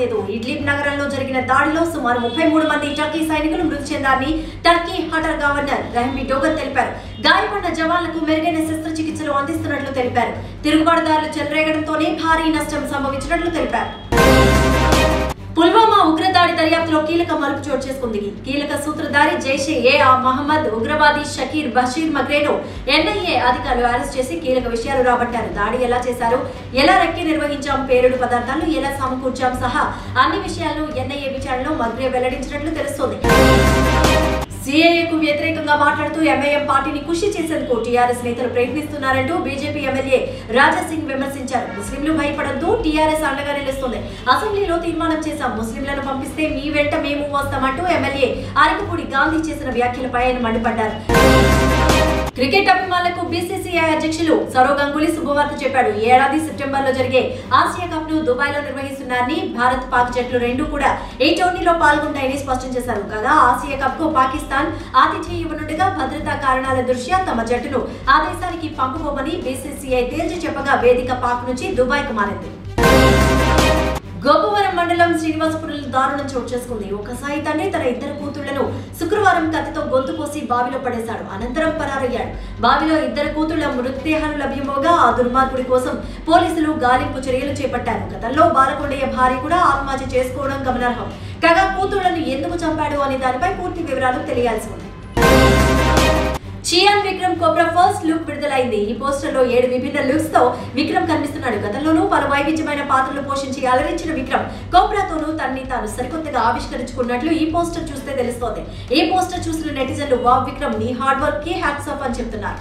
ఆగట్లేదు ఇడ్లిబ్ నగరంలో జరిగిన దాడిలో సుమారు ముప్పై మూడు మంది టర్కీ సైనికులు మృతి చెందారని టర్కీ హటర్ గవర్నర్ రెహమీ డోగర్ తెలిపారు గాయపడిన జవాన్లకు మెరుగైన శస్త్రచికిత్సలు అందిస్తున్నట్లు తెలిపారు తిరుగుబాటుదారులు చెలరేగడంతోనే భారీ నష్టం సంభవించినట్లు తెలిపారు పుల్వామా ఉగ్రదాడి దర్యాప్తులో కీలక మలుపు చోటు చేసుకుంది కీలక సూత్రధారి జైషే ఏ ఆ మహమ్మద్ ఉగ్రవాది షకీర్ బషీర్ మగ్రేను ఎన్ఐఏ అధికారులు అరెస్ట్ చేసి కీలక విషయాలు రాబట్టారు దాడి ఎలా చేశారు ఎలా రెక్కి నిర్వహించాం పేలుడు పదార్థాలు ఎలా సమకూర్చాం సహా అన్ని విషయాలను ఎన్ఐఏ విచారణలో మగ్రే వెల్లడించినట్లు తెలుస్తోంది సిఏఏకు వ్యతిరేకంగా మాట్లాడుతూ ఎంఐఎం పార్టీని కృషి చేసేందుకు టీఆర్ఎస్ నేతలు ప్రయత్నిస్తున్నారంటూ బీజేపీ ఎమ్మెల్యే రాజా సింగ్ విమర్శించారు ముస్లింలు భయపడద్దు టీఆర్ఎస్ అండగా నిలుస్తుంది అసెంబ్లీలో తీర్మానం చేశాం ముస్లింలను పంపిస్తే మీ వెంట మేము వస్తామంటూ ఎమ్మెల్యే అరకపూడి గాంధీ చేసిన వ్యాఖ్యలపై ఆయన మండిపడ్డారు క్రికెట్ అభిమానులకు బీసీసీఐ అధ్యక్షులు సౌరవ్ గంగూలీ శుభవార్త చెప్పాడు ఈ ఏడాది సెప్టెంబర్ లో జరిగే ఆసియా కప్ ను దుబాయ్ లో నిర్వహిస్తున్నారని భారత్ పాక్ జట్లు రెండు కూడా ఈ టోర్నీలో పాల్గొంటాయని స్పష్టం చేశారు కాగా ఆసియా కప్ కు పాకిస్తాన్ ఆతిథ్యం ఇవ్వనుండగా భద్రతా కారణాల దృష్ట్యా తమ జట్టును ఆ దేశానికి పంపబోమని బీసీసీఐ తేల్చి చెప్పగా వేదిక పాక్ నుంచి దుబాయ్ కు మారింది గోపవరం మండలం శ్రీనివాసపురంలో దారుణం చోటు చేసుకుంది ఒక సాయి తండ్రి తన ఇద్దరు కూతుళ్లను శుక్రవారం కత్తితో గొంతు కోసి బావిలో పడేశాడు అనంతరం పరారయ్యాడు బావిలో ఇద్దరు కూతుళ్ల మృతదేహాలు లభ్యమవగా ఆ దుర్మార్గుడి కోసం పోలీసులు గాలింపు చర్యలు చేపట్టారు గతంలో బాలకొండయ్య భార్య కూడా ఆత్మహత్య చేసుకోవడం గమనార్హం కాగా కూతుళ్లను ఎందుకు చంపాడు అనే దానిపై పూర్తి వివరాలు తెలియాల్సి ఉంది Chiyaan Vikram Cobra first look విడుదలైంది ఈ పోస్టర్ లో ఏడు విభిన్న లుక్స్ తో విక్రమ్ కనిపిస్తున్నాడు గతంలోనూ పలు వైవిధ్యమైన పాత్రలు పోషించి అలరించిన విక్రమ్ కోబ్రాతోనూ తన్ని తాను సరికొత్తగా ఆవిష్కరించుకున్నట్లు ఈ పోస్టర్ చూస్తే తెలుస్తోంది ఈ పోస్టర్ చూసిన నెటిజన్లు వావ్ విక్రమ్ నీ హార్డ్ వర్క్ కి హ్యాట్స్ ఆఫ్ అని చెప్తున్నారు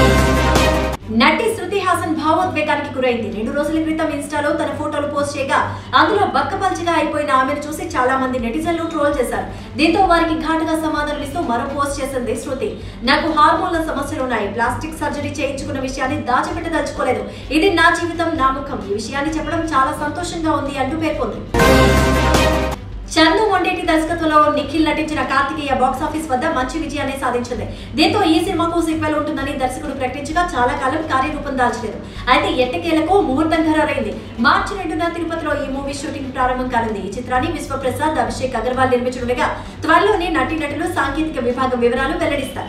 నటి శృతి హాసన్ భావోద్వేగానికి గురైంది రెండు రోజుల క్రితం ఇన్స్టాలో తన ఫోటోలు పోస్ట్ చేయగా అందులో బక్కపల్చిగా అయిపోయిన ఆమెను చూసి చాలా మంది నెటిజన్లు ట్రోల్ చేశారు దీంతో వారికి ఘాటుగా సమాధానాలు ఇస్తూ మరో పోస్ట్ చేసింది శృతి నాకు హార్మోన్ల సమస్యలు ఉన్నాయి ప్లాస్టిక్ సర్జరీ చేయించుకున్న విషయాన్ని దాచిపెట్టదలుచుకోలేదు ఇది నా జీవితం నా ముఖం ఈ విషయాన్ని చెప్పడం చాలా సంతోషంగా ఉంది అంటూ పేర్కొంది చందు మొండేటి దర్శకత్వంలో నిఖిల్ నటించిన కార్తికేయ బాక్స్ ఆఫీస్ వద్ద మంచి విజయాన్ని సాధించింది దీంతో ఈ సినిమాకు సీక్వెల్ ఉంటుందని దర్శకుడు ప్రకటించగా చాలా కాలం కార్యరూపం దాల్చలేదు అయితే ఎట్టకేలకు ముహూర్తం ఖరారైంది మార్చి రెండున తిరుపతిలో ఈ మూవీ షూటింగ్ ప్రారంభం కానుంది ఈ చిత్రాన్ని విశ్వప్రసాద్ అభిషేక్ అగర్వాల్ నిర్మించనుండగా త్వరలోనే నటీనటులు సాంకేతిక విభాగం వివరాలు వెల్లడిస్తారు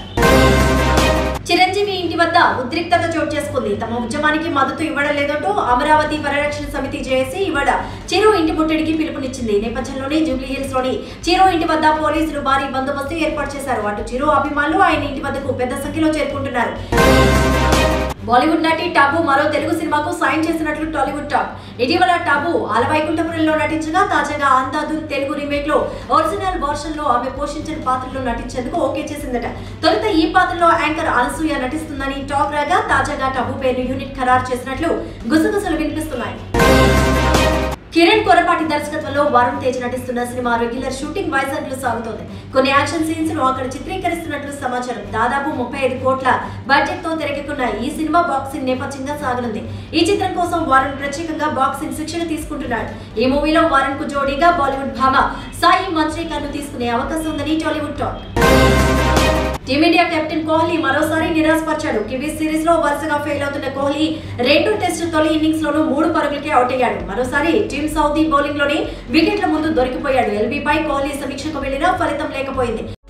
చిరంజీవి ఇంటి వద్ద ఉద్రిక్తత చోటు చేసుకుంది తమ ఉద్యమానికి మద్దతు ఇవ్వడం లేదంటూ అమరావతి పరిరక్షణ సమితి జేఏసీ ఇవాళ చిరు ఇంటి ముట్టడికి పిలుపునిచ్చింది ఈ నేపథ్యంలోనే జూబ్లీ హిల్స్ లోని చిరు ఇంటి వద్ద పోలీసులు భారీ బందోబస్తు ఏర్పాటు చేశారు అటు చిరు అభిమానులు ఆయన ఇంటి వద్దకు పెద్ద సంఖ్యలో చేరుకుంటున్నారు బాలీవుడ్ నటి టాబు మరో తెలుగు సినిమాకు సాయం చేసినట్లు టాలీవుడ్ టాక్ ఇటీవల టాబు ఆలవైకుంఠపురంలో నటించగా తాజాగా అంతాదు తెలుగు రీమేక్ లో ఒరిజినల్ వర్షన్ లో ఆమె పోషించిన పాత్రలో నటించేందుకు ఓకే చేసిందట తొలుత ఈ పాత్రలో యాంకర్ అనసూయ నటిస్తుందని టాక్ రాగా తాజాగా టబు పేరును యూనిట్ ఖరారు చేసినట్లు గుసగుసలు వినిపిస్తున్నాయి కిరణ్ కొరపాటి దర్శకత్వంలో వరుణ్ తేజ్ నటిస్తున్న సినిమా రెగ్యులర్ షూటింగ్ వైజాగ్ లో సాగుతోంది కొన్ని యాక్షన్ సీన్స్ ను అక్కడ చిత్రీకరిస్తున్నట్లు సమాచారం దాదాపు ముప్పై ఐదు కోట్ల బడ్జెట్ తో తెరకెక్కున్న ఈ సినిమా బాక్సింగ్ నేపథ్యంగా సాగనుంది ఈ చిత్రం కోసం వరుణ్ ప్రత్యేకంగా బాక్సింగ్ శిక్షణ తీసుకుంటున్నాడు ఈ మూవీలో వరుణ్ కు జోడీగా బాలీవుడ్ భామ సాయి మంజ్రేకర్ ను తీసుకునే అవకాశం ఉందని Tollywood talk Team India captain Kohli మరోసారి నిరాశపరిచాడు కివీస్ సిరీస్ లో వరుసగా ఫెయిల్ అవుతున్న కోహ్లీ రెండు టెస్ట్ తొలి ఇన్నింగ్స్ లోనూ మూడు పరుగులకే అవుట్ అయ్యాడు మరోసారి టీమ్ సౌదీ బౌలింగ్ లోనే వికెట్ల ముందు దొరికిపోయాడు ఎల్బీపై కోహ్లీ సమీక్షకు వెళ్లినా ఫలితం లేకపోయింది